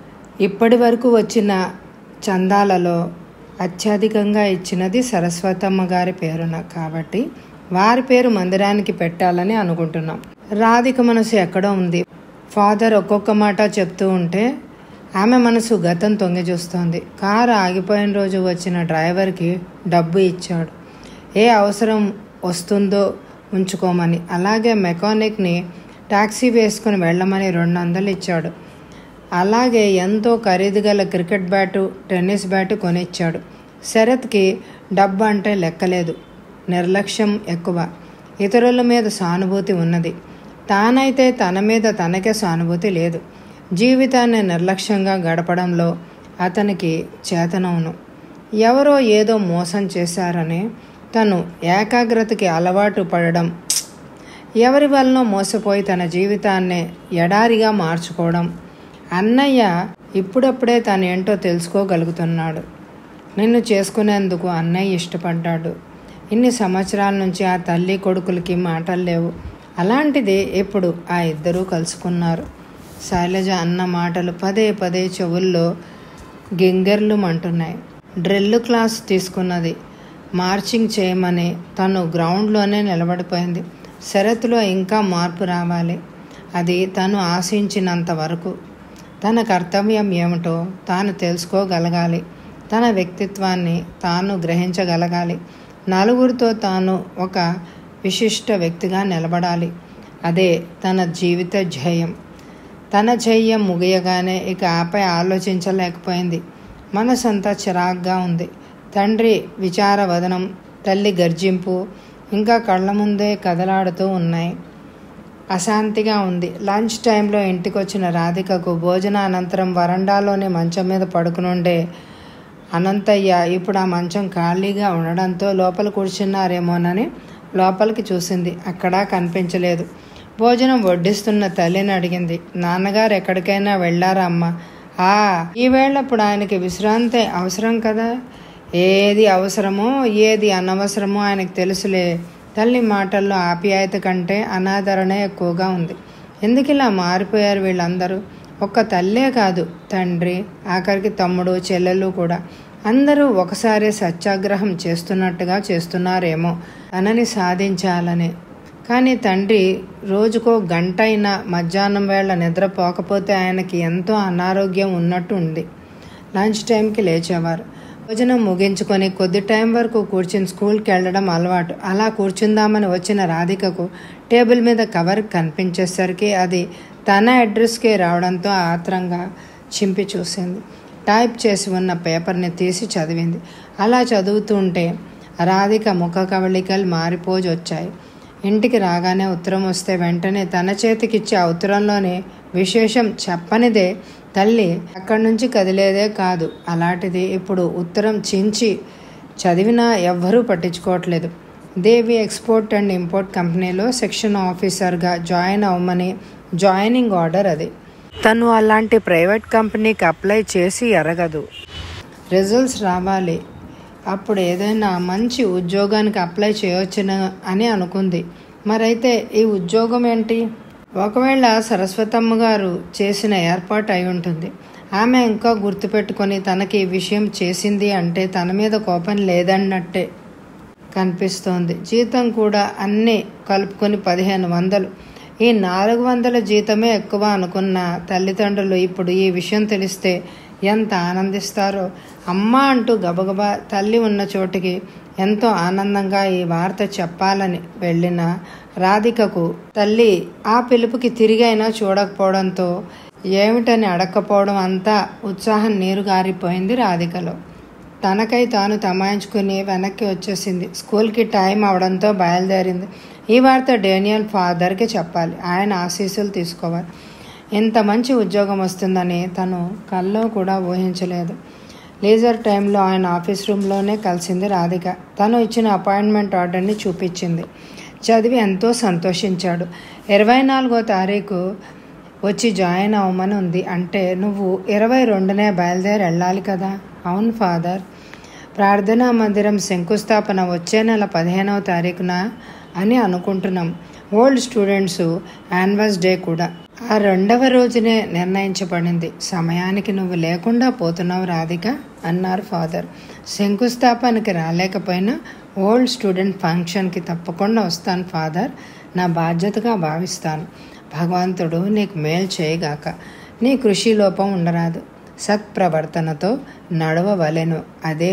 ఇప్పటి వరకు వచ్చిన చందాలలో అత్యధికంగా ఇచ్చినది సరస్వతమ్మ గారి పేరున కాబట్టి వారి పేరు మందిరానికి పెట్టాలని అనుకుంటున్నాం రాధిక మనసు ఎక్కడో ఉంది ఫాదర్ ఒక్కొక్క మాట చెప్తూ ఉంటే ఆమె మనసు గతం తొంగి చూస్తోంది కారు ఆగిపోయిన రోజు వచ్చిన డ్రైవర్కి డబ్బు ఇచ్చాడు ఏ అవసరం వస్తుందో ఉంచుకోమని అలాగే మెకానిక్ని టాక్సీ వేసుకుని వెళ్ళమని రెండు వందలు ఇచ్చాడు అలాగే ఎంతో ఖరీదు గల క్రికెట్ బ్యాటు టెన్నిస్ బ్యాటు కొనిచ్చాడు శరత్కి డబ్బు అంటే లెక్కలేదు నిర్లక్ష్యం ఎక్కువ ఇతరుల మీద సానుభూతి ఉన్నది తానైతే తన మీద తనకే సానుభూతి లేదు జీవితాన్ని నిర్లక్ష్యంగా గడపడంలో అతనికి చేతనవును ఎవరో ఏదో మోసం చేశారని తను ఏకాగ్రతకి అలవాటు పడడం ఎవరి వలన మోసపోయి తన జీవితాన్ని ఎడారిగా మార్చుకోవడం అన్నయ్య ఇప్పుడప్పుడే తను ఏంటో తెలుసుకోగలుగుతున్నాడు నిన్ను చేసుకునేందుకు అన్నయ్య ఇష్టపడ్డాడు ఇన్ని సంవత్సరాల నుంచి ఆ తల్లి కొడుకులకి మాటలు లేవు అలాంటిది ఇప్పుడు ఆ ఇద్దరూ కలుసుకున్నారు శైలజ అన్న మాటలు పదే పదే చెవుల్లో గింగర్లు మంటున్నాయి డ్రిల్ క్లాస్ తీసుకున్నది మార్చింగ్ చేయమని తను గ్రౌండ్లోనే నిలబడిపోయింది శరత్లో ఇంకా మార్పు రావాలి అది తను ఆశించినంత వరకు తన కర్తవ్యం ఏమిటో తాను తెలుసుకోగలగాలి తన వ్యక్తిత్వాన్ని తాను గ్రహించగలగాలి నలుగురితో తాను ఒక విశిష్ట వ్యక్తిగా నిలబడాలి అదే తన జీవిత ధ్యేయం తన ధ్యేయం ముగియగానే ఇక ఆపై ఆలోచించలేకపోయింది మనసంతా చిరాగ్గా ఉంది తండ్రి విచారవదనం తల్లి గర్జింపు ఇంకా కళ్ళ ముందే కదలాడుతూ ఉన్నాయి అశాంతిగా ఉంది లంచ్ టైంలో ఇంటికి వచ్చిన రాధికకు భోజనానంతరం వరండాలోనే మంచం మీద పడుకునుండే అనంతయ్య ఇప్పుడు ఆ మంచం ఖాళీగా ఉండడంతో లోపల కూర్చున్నారేమోనని లోపలికి చూసింది అక్కడా కనిపించలేదు భోజనం వడ్డిస్తున్న తల్లిని అడిగింది నాన్నగారు ఎక్కడికైనా వెళ్ళారా అమ్మ ఆ ఈవేళప్పుడు ఆయనకి విశ్రాంతి అవసరం కదా ఏది అవసరమో ఏది అనవసరమో ఆయనకు తెలుసులే తల్లి మాటల్లో ఆప్యాయత కంటే అనాదరణ ఎక్కువగా ఉంది ఎందుకు ఇలా మారిపోయారు వీళ్ళందరూ ఒక్క తల్లే కాదు తండ్రి ఆఖరికి తమ్ముడు చెల్లెలు కూడా అందరూ ఒకసారి సత్యాగ్రహం చేస్తున్నట్టుగా చేస్తున్నారేమో తనని సాధించాలని కానీ తండ్రి రోజుకో గంట అయినా మధ్యాహ్నం వేళ నిద్రపోకపోతే ఆయనకి ఎంతో అనారోగ్యం ఉన్నట్టు ఉంది లంచ్ టైంకి లేచేవారు భోజనం ముగించుకొని కొద్ది టైం వరకు కూర్చుని స్కూల్కి వెళ్ళడం అలవాటు అలా కూర్చుందామని వచ్చిన రాధికకు టేబుల్ మీద కవర్ కనిపించేసరికి అది తన అడ్రస్కే రావడంతో ఆత్రంగా చింపి చూసింది టైప్ చేసి ఉన్న పేపర్ని తీసి చదివింది అలా చదువుతుంటే రాధిక ముఖ కవళికలు మారిపోజు వచ్చాయి ఇంటికి రాగానే ఉత్తరం వస్తే వెంటనే తన చేతికిచ్చి ఆ ఉత్తరంలోని విశేషం చెప్పనిదే తల్లి అక్కడి నుంచి కదిలేదే కాదు అలాంటిది ఇప్పుడు ఉత్తరం చించి చదివినా ఎవ్వరూ పట్టించుకోవట్లేదు దేవి ఎక్స్పోర్ట్ అండ్ ఇంపోర్ట్ కంపెనీలో సెక్షన్ ఆఫీసర్గా జాయిన్ అవ్వమని జాయినింగ్ ఆర్డర్ అది తను అలాంటి ప్రైవేట్ కంపెనీకి అప్లై చేసి ఎరగదు రిజల్ట్స్ రావాలి అప్పుడు ఏదైనా మంచి ఉద్యోగానికి అప్లై చేయవచ్చును అని అనుకుంది మరైతే ఈ ఉద్యోగం ఏంటి ఒకవేళ సరస్వతమ్మ గారు చేసిన ఏర్పాటు అయి ఉంటుంది ఆమె ఇంకా గుర్తుపెట్టుకొని తనకి ఈ విషయం చేసింది అంటే తన మీద కోపం లేదన్నట్టే కనిపిస్తోంది జీతం కూడా అన్నీ కలుపుకొని పదిహేను వందలు ఈ నాలుగు వందల జీతమే ఎక్కువ అనుకున్న తల్లిదండ్రులు ఇప్పుడు ఈ విషయం తెలిస్తే ఎంత ఆనందిస్తారో అమ్మ అంటూ గబగబా తల్లి ఉన్న చోటికి ఎంతో ఆనందంగా ఈ వార్త చెప్పాలని వెళ్ళిన రాధికకు తల్లి ఆ పిలుపుకి తిరిగైనా చూడకపోవడంతో ఏమిటని అడక్కపోవడం అంతా ఉత్సాహం నీరు గారిపోయింది రాధికలో తనకై తాను తమాయించుకుని వెనక్కి వచ్చేసింది స్కూల్కి టైం అవడంతో బయలుదేరింది ఈ వార్త డేనియల్ ఫాదర్కి చెప్పాలి ఆయన ఆశీస్సులు తీసుకోవాలి ఇంత మంచి ఉద్యోగం వస్తుందని తను కల్లో కూడా ఊహించలేదు లేజర్ టైంలో ఆయన ఆఫీస్ రూమ్లోనే కలిసింది రాధిక తను ఇచ్చిన అపాయింట్మెంట్ ఆర్డర్ని చూపించింది చదివి ఎంతో సంతోషించాడు ఇరవై నాలుగో తారీఖు వచ్చి జాయిన్ అవ్వమని ఉంది అంటే నువ్వు ఇరవై రెండునే బయలుదేరి వెళ్ళాలి కదా అవును ఫాదర్ ప్రార్థనా మందిరం శంకుస్థాపన వచ్చే నెల పదిహేనవ తారీఖున అని అనుకుంటున్నాం ఓల్డ్ స్టూడెంట్స్ యాన్వర్స్ డే కూడా ఆ రెండవ రోజునే నిర్ణయించబడింది సమయానికి నువ్వు లేకుండా పోతున్నావు రాధిక అన్నారు ఫాదర్ శంకుస్థాపనకి రాలేకపోయినా ఓల్డ్ స్టూడెంట్ ఫంక్షన్కి తప్పకుండా వస్తాను ఫాదర్ నా బాధ్యతగా భావిస్తాను భగవంతుడు నీకు మేలు చేయగాక నీ కృషి లోపం ఉండరాదు సత్ప్రవర్తనతో నడవవలెను అదే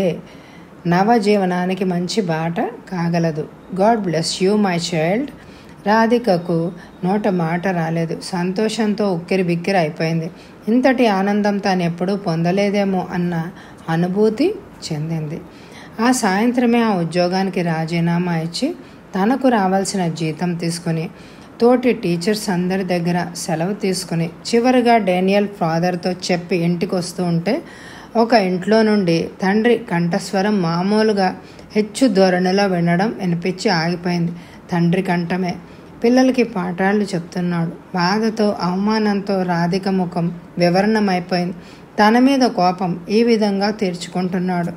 నవజీవనానికి మంచి బాట కాగలదు god bless you my child రాధికకు నోట మాట రాలేదు సంతోషంతో ఉక్కిరి బిక్కిరి అయిపోయింది ఇంతటి ఆనందం తాను ఎప్పుడూ పొందలేదేమో అన్న అనుభూతి చెందింది ఆ సాయంత్రమే ఆ ఉద్యోగానికి రాజీనామా ఇచ్చి తనకు రావాల్సిన జీతం తీసుకుని తోటి టీచర్స్ అందరి దగ్గర సెలవు తీసుకుని చివరిగా డేనియల్ ఫాదర్తో చెప్పి ఇంటికి వస్తూ ఉంటే ఒక ఇంట్లో నుండి తండ్రి కంఠస్వరం మామూలుగా హెచ్చు ధోరణిలో వినడం వినిపించి ఆగిపోయింది తండ్రి కంఠమే పిల్లలకి పాఠాలు చెప్తున్నాడు బాధతో అవమానంతో రాధిక ముఖం వివరణమైపోయింది తన మీద కోపం ఈ విధంగా తీర్చుకుంటున్నాడు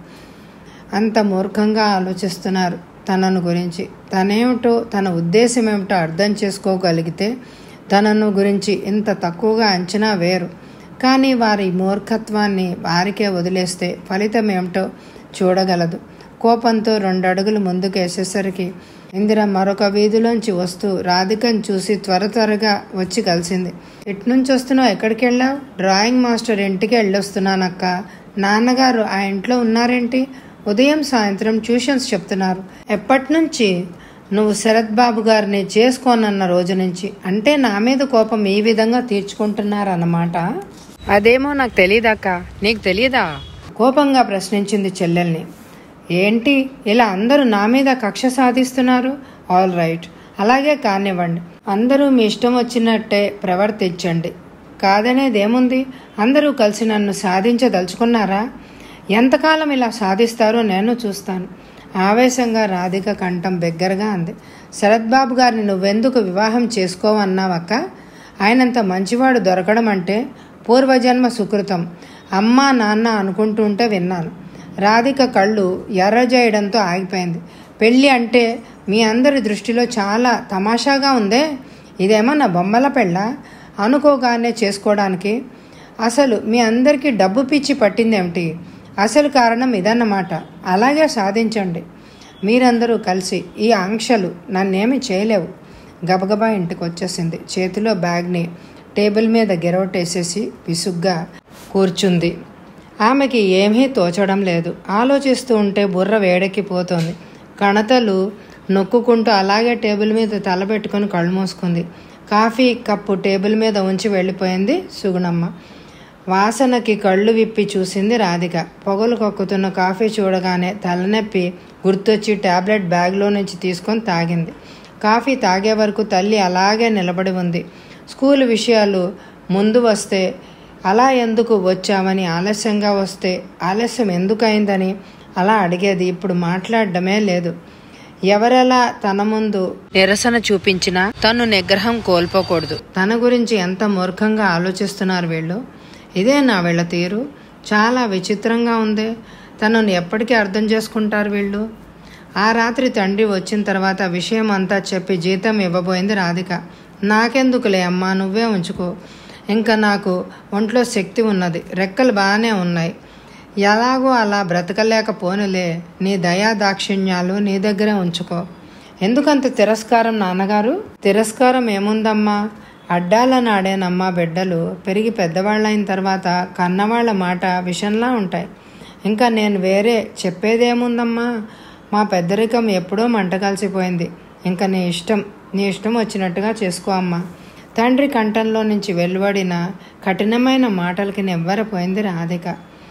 అంత మూర్ఖంగా ఆలోచిస్తున్నారు తనను గురించి తనేమిటో తన ఉద్దేశం ఏమిటో అర్థం చేసుకోగలిగితే తనను గురించి ఇంత తక్కువగా అంచనా వేరు కానీ వారి మూర్ఖత్వాన్ని వారికే వదిలేస్తే ఫలితం ఏమిటో చూడగలదు కోపంతో రెండు అడుగులు ముందుకు వేసేసరికి ఇందిర మరొక వీధిలోంచి వస్తూ రాధికను చూసి త్వర త్వరగా వచ్చి కలిసింది ఎట్నుంచి వస్తున్నావు ఎక్కడికి వెళ్ళావు డ్రాయింగ్ మాస్టర్ ఇంటికి వెళ్ళొస్తున్నానక్క నాన్నగారు ఆ ఇంట్లో ఉన్నారేంటి ఉదయం సాయంత్రం ట్యూషన్స్ చెప్తున్నారు ఎప్పటి నుంచి నువ్వు శరత్ బాబు గారిని చేసుకోనన్న రోజు నుంచి అంటే నా మీద కోపం ఈ విధంగా తీర్చుకుంటున్నారన్నమాట అదేమో నాకు తెలియదక్క నీకు తెలియదా కోపంగా ప్రశ్నించింది చెల్లెల్ని ఏంటి ఇలా అందరూ నా మీద కక్ష సాధిస్తున్నారు ఆల్ రైట్ అలాగే కానివ్వండి అందరూ మీ ఇష్టం వచ్చినట్టే ప్రవర్తించండి కాదనేదేముంది అందరూ కలిసి నన్ను సాధించదలుచుకున్నారా ఎంతకాలం ఇలా సాధిస్తారో నేను చూస్తాను ఆవేశంగా రాధిక కంఠం బిగ్గరగా అంది శరత్ బాబు గారిని నువ్వెందుకు వివాహం చేసుకోవన్నావక్క ఆయనంత మంచివాడు దొరకడం అంటే పూర్వజన్మ సుకృతం అమ్మా నాన్న అనుకుంటుంటే విన్నాను రాధిక కళ్ళు ఎర్రజేయడంతో ఆగిపోయింది పెళ్ళి అంటే మీ అందరి దృష్టిలో చాలా తమాషాగా ఉందే ఇదేమన్నా బొమ్మల పెళ్ళ అనుకోగానే చేసుకోవడానికి అసలు మీ అందరికీ డబ్బు పిచ్చి పట్టిందేమిటి అసలు కారణం ఇదన్నమాట అలాగే సాధించండి మీరందరూ కలిసి ఈ ఆంక్షలు నన్నేమి చేయలేవు గబగబా ఇంటికి వచ్చేసింది చేతిలో బ్యాగ్ని టేబుల్ మీద గెరవటేసేసి విసుగ్గా కూర్చుంది ఆమెకి ఏమీ తోచడం లేదు ఆలోచిస్తూ ఉంటే బుర్ర వేడెక్కిపోతోంది కణతలు నొక్కుకుంటూ అలాగే టేబుల్ మీద తలబెట్టుకొని కళ్ళు మూసుకుంది కాఫీ కప్పు టేబుల్ మీద ఉంచి వెళ్ళిపోయింది సుగుణమ్మ వాసనకి కళ్ళు విప్పి చూసింది రాధిక పొగలు కక్కుతున్న కాఫీ చూడగానే తలనొప్పి గుర్తొచ్చి టాబ్లెట్ బ్యాగ్లో నుంచి తీసుకొని తాగింది కాఫీ తాగే వరకు తల్లి అలాగే నిలబడి ఉంది స్కూల్ విషయాలు ముందు వస్తే అలా ఎందుకు వచ్చామని ఆలస్యంగా వస్తే ఆలస్యం ఎందుకైందని అలా అడిగేది ఇప్పుడు మాట్లాడడమే లేదు ఎవరెలా తన ముందు నిరసన చూపించినా తను నిగ్రహం కోల్పోకూడదు తన గురించి ఎంత మూర్ఖంగా ఆలోచిస్తున్నారు వీళ్ళు ఇదే నా వీళ్ళ తీరు చాలా విచిత్రంగా ఉంది తనను ఎప్పటికీ అర్థం చేసుకుంటారు వీళ్ళు ఆ రాత్రి తండ్రి వచ్చిన తర్వాత విషయం అంతా చెప్పి జీతం ఇవ్వబోయింది రాధిక నాకెందుకులే అమ్మా నువ్వే ఉంచుకో ఇంకా నాకు ఒంట్లో శక్తి ఉన్నది రెక్కలు బాగానే ఉన్నాయి ఎలాగో అలా బ్రతకలేకపోనులే నీ దయా దాక్షిణ్యాలు నీ దగ్గరే ఉంచుకో ఎందుకంత తిరస్కారం నాన్నగారు తిరస్కారం ఏముందమ్మా అడ్డాల నాడేనమ్మా బిడ్డలు పెరిగి పెద్దవాళ్ళైన తర్వాత కన్నవాళ్ల మాట విషంలా ఉంటాయి ఇంకా నేను వేరే చెప్పేదేముందమ్మా మా పెద్దరికం ఎప్పుడో మంట కలిసిపోయింది ఇంకా నీ ఇష్టం నీ ఇష్టం వచ్చినట్టుగా చేసుకో అమ్మా తండ్రి కంఠంలో నుంచి వెలువడిన కఠినమైన మాటలకి నెవ్వరపోయింది రాధిక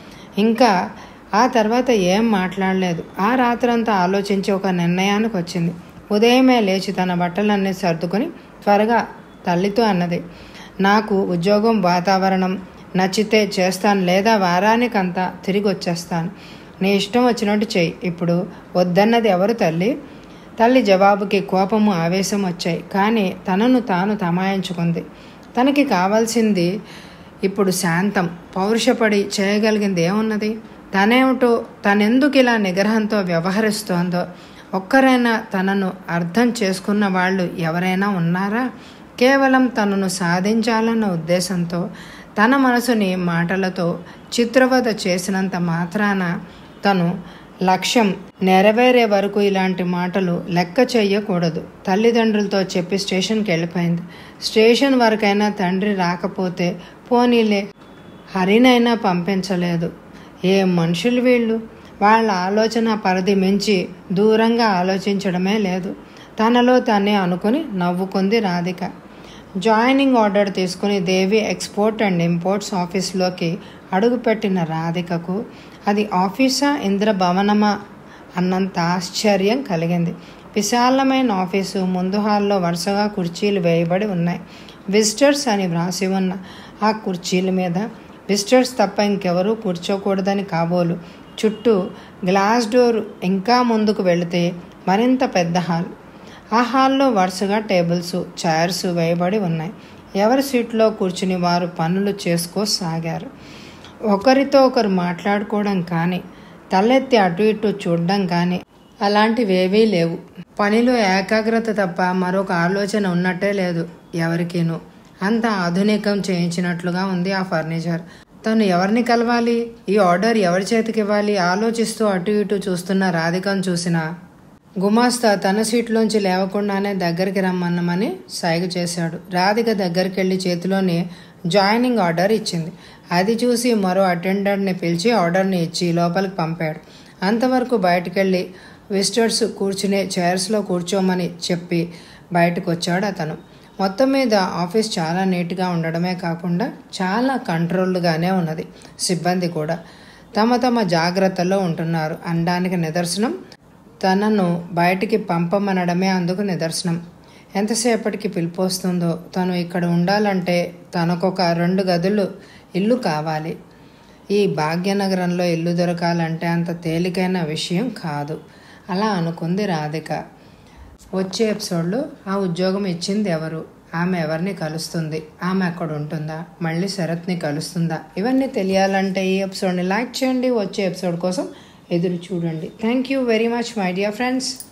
ఇంకా ఆ తర్వాత ఏం మాట్లాడలేదు ఆ రాత్రంతా ఆలోచించి ఒక నిర్ణయానికి వచ్చింది ఉదయమే లేచి తన బట్టలన్నీ సర్దుకొని త్వరగా తల్లితో అన్నది నాకు ఉద్యోగం వాతావరణం నచ్చితే చేస్తాను లేదా వారానికంతా తిరిగి వచ్చేస్తాను నీ ఇష్టం వచ్చినట్టు చెయ్యి ఇప్పుడు వద్దన్నది ఎవరు తల్లి తల్లి జవాబుకి కోపము ఆవేశం వచ్చాయి కానీ తనను తాను తమాయించుకుంది తనకి కావాల్సింది ఇప్పుడు శాంతం పౌరుషపడి చేయగలిగింది ఏమున్నది తనేమిటో తనెందుకు ఇలా నిగ్రహంతో వ్యవహరిస్తోందో ఒక్కరైనా తనను అర్థం చేసుకున్న వాళ్ళు ఎవరైనా ఉన్నారా కేవలం తనను సాధించాలన్న ఉద్దేశంతో తన మనసుని మాటలతో చిత్రవద చేసినంత మాత్రాన తను లక్ష్యం నెరవేరే వరకు ఇలాంటి మాటలు లెక్క చెయ్యకూడదు తల్లిదండ్రులతో చెప్పి స్టేషన్కి వెళ్ళిపోయింది స్టేషన్ వరకైనా తండ్రి రాకపోతే పోనీలే హరినైనా పంపించలేదు ఏ మనుషులు వీళ్ళు వాళ్ళ ఆలోచన పరిధి మించి దూరంగా ఆలోచించడమే లేదు తనలో తనే అనుకుని నవ్వుకుంది రాధిక జాయినింగ్ ఆర్డర్ తీసుకుని దేవి ఎక్స్పోర్ట్ అండ్ ఇంపోర్ట్స్ ఆఫీస్లోకి అడుగుపెట్టిన రాధికకు అది ఆఫీసా ఇంద్రభవనమా అన్నంత ఆశ్చర్యం కలిగింది విశాలమైన ఆఫీసు ముందు హాల్లో వరుసగా కుర్చీలు వేయబడి ఉన్నాయి విజిటర్స్ అని వ్రాసి ఉన్న ఆ కుర్చీల మీద విజిటర్స్ తప్ప ఇంకెవరూ కూర్చోకూడదని కాబోలు చుట్టూ గ్లాస్ డోర్ ఇంకా ముందుకు వెళితే మరింత పెద్ద హాల్ ఆ హాల్లో వరుసగా టేబుల్స్ చైర్స్ వేయబడి ఉన్నాయి ఎవరి సీట్లో కూర్చుని వారు పనులు చేసుకోసాగారు ఒకరితో ఒకరు మాట్లాడుకోవడం కానీ తలెత్తి అటు ఇటు చూడడం కానీ అలాంటివేవీ లేవు పనిలో ఏకాగ్రత తప్ప మరొక ఆలోచన ఉన్నట్టే లేదు ఎవరికీను అంత ఆధునికం చేయించినట్లుగా ఉంది ఆ ఫర్నిచర్ తను ఎవరిని కలవాలి ఈ ఆర్డర్ ఎవరి చేతికి ఇవ్వాలి ఆలోచిస్తూ అటు ఇటు చూస్తున్న రాధికను చూసిన గుమాస్తా తన సీట్లోంచి లేవకుండానే దగ్గరికి రమ్మన్నమని సైగ చేశాడు రాధిక దగ్గరికి వెళ్ళి చేతిలోని జాయినింగ్ ఆర్డర్ ఇచ్చింది అది చూసి మరో అటెండర్ని పిలిచి ఆర్డర్ని ఇచ్చి లోపలికి పంపాడు అంతవరకు బయటకెళ్ళి విజిటర్స్ కూర్చునే చైర్స్లో కూర్చోమని చెప్పి బయటకు వచ్చాడు అతను మొత్తం మీద ఆఫీస్ చాలా నీట్గా ఉండడమే కాకుండా చాలా కంట్రోల్డ్గానే ఉన్నది సిబ్బంది కూడా తమ తమ జాగ్రత్తలో ఉంటున్నారు అనడానికి నిదర్శనం తనను బయటికి పంపమనడమే అందుకు నిదర్శనం ఎంతసేపటికి పిలుపు వస్తుందో తను ఇక్కడ ఉండాలంటే తనకొక రెండు గదులు ఇల్లు కావాలి ఈ భాగ్యనగరంలో ఇల్లు దొరకాలంటే అంత తేలికైన విషయం కాదు అలా అనుకుంది రాధిక వచ్చే ఎపిసోడ్లో ఆ ఉద్యోగం ఇచ్చింది ఎవరు ఆమె ఎవరిని కలుస్తుంది ఆమె అక్కడ ఉంటుందా మళ్ళీ శరత్ని కలుస్తుందా ఇవన్నీ తెలియాలంటే ఈ ఎపిసోడ్ని లైక్ చేయండి వచ్చే ఎపిసోడ్ కోసం ఎదురు చూడండి thank you very much my dear friends